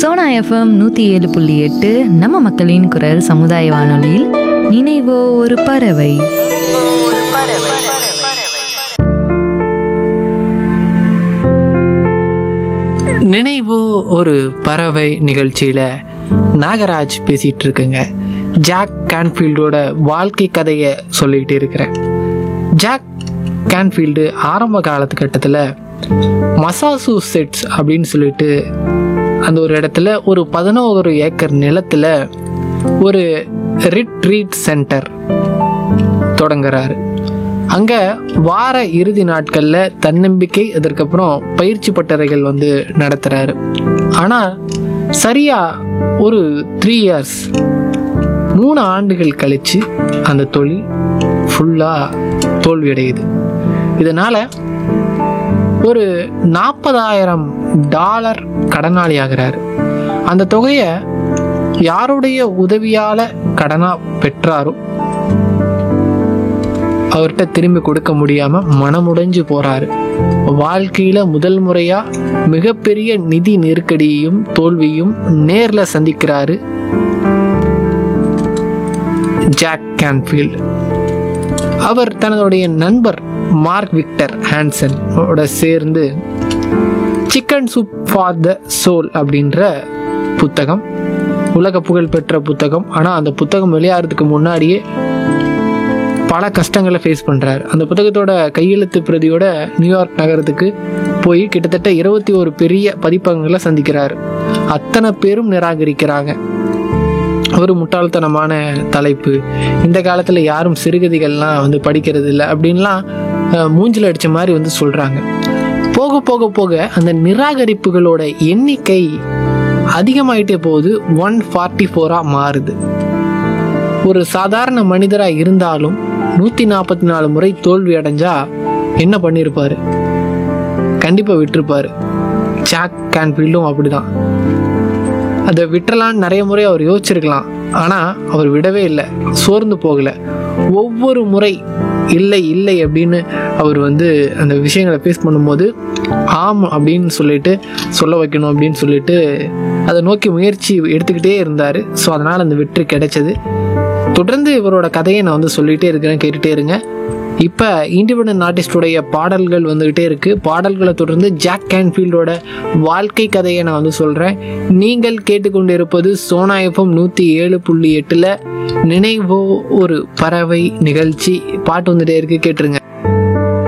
Sona FM நூற்றி ஏழு புள்ளி எட்டு நம்ம மக்களின் குரல் சமுதாய வானொலியில் நினைவோ ஒரு பறவை நினைவு ஒரு பறவை நிகழ்ச்சியில் நாகராஜ் பேசிகிட்டு இருக்குங்க ஜாக் கேன்ஃபீல்டோட வாழ்க்கை கதையை சொல்லிகிட்டு இருக்கிறேன் ஜாக் கேன்ஃபீல்டு ஆரம்ப காலத்துக்கட்டத்தில் மசாசூசெட்ஸ் அப்படின்னு சொல்லிட்டு அந்த ஒரு இடத்துல ஒரு பதினோரு ஏக்கர் நிலத்தில் ஒரு ரிட்ரீட் சென்டர் தொடங்குறாரு அங்கே வார இறுதி நாட்களில் தன்னம்பிக்கை அதற்கப்புறம் பயிற்சி பட்டறைகள் வந்து நடத்துகிறாரு ஆனால் சரியா ஒரு த்ரீ இயர்ஸ் மூணு ஆண்டுகள் கழித்து அந்த தொழில் ஃபுல்லாக தோல்வியடையுது இதனால் ஒரு நாற்பதாயிரம் டாலர் கடனாளி ஆகிறாரு அந்த தொகையை யாருடைய உதவியால் கடனாக பெற்றாரோ அவர்கிட்ட திரும்பி கொடுக்க முடியாம மனமுடைஞ்சு போறாரு வாழ்க்கையில முதல் முறையா மிகப்பெரிய நிதி நெருக்கடியையும் தோல்வியும் நேர்ல சந்திக்கிறாரு ஜாக் கேன்ஃபீல்ட் அவர் தன்னுடைய நண்பர் மார்க் விக்டர் ஹான்சன் ஓட சேர்ந்து chicken soup for the soul அப்படின்ற புத்தகம் உலக புகழ் பெற்ற புத்தகம் ஆனால் அந்த புத்தகம் வெளியாகிறதுக்கு முன்னாடியே பல கஷ்டங்களை ஃபேஸ் பண்ணுறாரு அந்த புத்தகத்தோட கையெழுத்து பிரதியோட நியூயார்க் நகரத்துக்கு போய் கிட்டத்தட்ட இருபத்தி ஒரு பெரிய பதிப்பகங்களை சந்திக்கிறாரு அத்தனை பேரும் நிராகரிக்கிறாங்க ஒரு முட்டாள்தனமான தலைப்பு இந்த காலத்தில் யாரும் சிறுகதைகள்லாம் வந்து படிக்கிறது இல்லை அப்படின்லாம் அஹ், மூஞ்சில அடித்த மாதிரி வந்து சொல்கிறாங்க போக போக போக அந்த நிராகரிப்புகளோட எண்ணிக்கை அதிகமாயிட்டே போகுது ஒன் ஃபார்ட்டி ஃபோராக மாறுது ஒரு சாதாரண மனிதராக இருந்தாலும் நூற்றி நாற்பத்தி நாலு முறை தோல்வி அடைஞ்சா என்ன பண்ணியிருப்பாரு கண்டிப்பாக விட்டிருப்பாரு ஜாக் கேன்ஃபீல்டும் அப்படிதான் அதை விட்டுறலான்னு நிறைய முறை அவர் யோசிச்சிருக்கலாம் ஆனால் அவர் விடவே இல்லை சோர்ந்து போகலை ஒவ்வொரு முறை இல்லை இல்லை அப்படின்னு அவர் வந்து அந்த விஷயங்களை ஃபேஸ் பண்ணும்போது ஆம் அப்படின்னு சொல்லிட்டு சொல்ல வைக்கணும் அப்படின்னு சொல்லிட்டு அதை நோக்கி முயற்சி எடுத்துக்கிட்டே இருந்தார் ஸோ அதனால் அந்த வெற்றி கிடைச்சது தொடர்ந்து இவரோட கதையை நான் வந்து சொல்லிகிட்டே இருக்கிறேன் கேட்டுகிட்டே இருங்க இப்போ இண்டிபெண்டன்ட் ஆர்டிஸ்டோடைய பாடல்கள் வந்துக்கிட்டே இருக்குது பாடல்களை தொடர்ந்து ஜாக் கேன்ஃபீல்டோட வாழ்க்கை கதையை நான் வந்து சொல்கிறேன் நீங்கள் கேட்டுக்கொண்டு இருப்பது சோனா எஃப்எம் நூற்றி ஏழு புள்ளி எட்டில் நினைவோ ஒரு பறவை நிகழ்ச்சி பாட்டு வந்துட்டே இருக்கு கேட்டுருங்க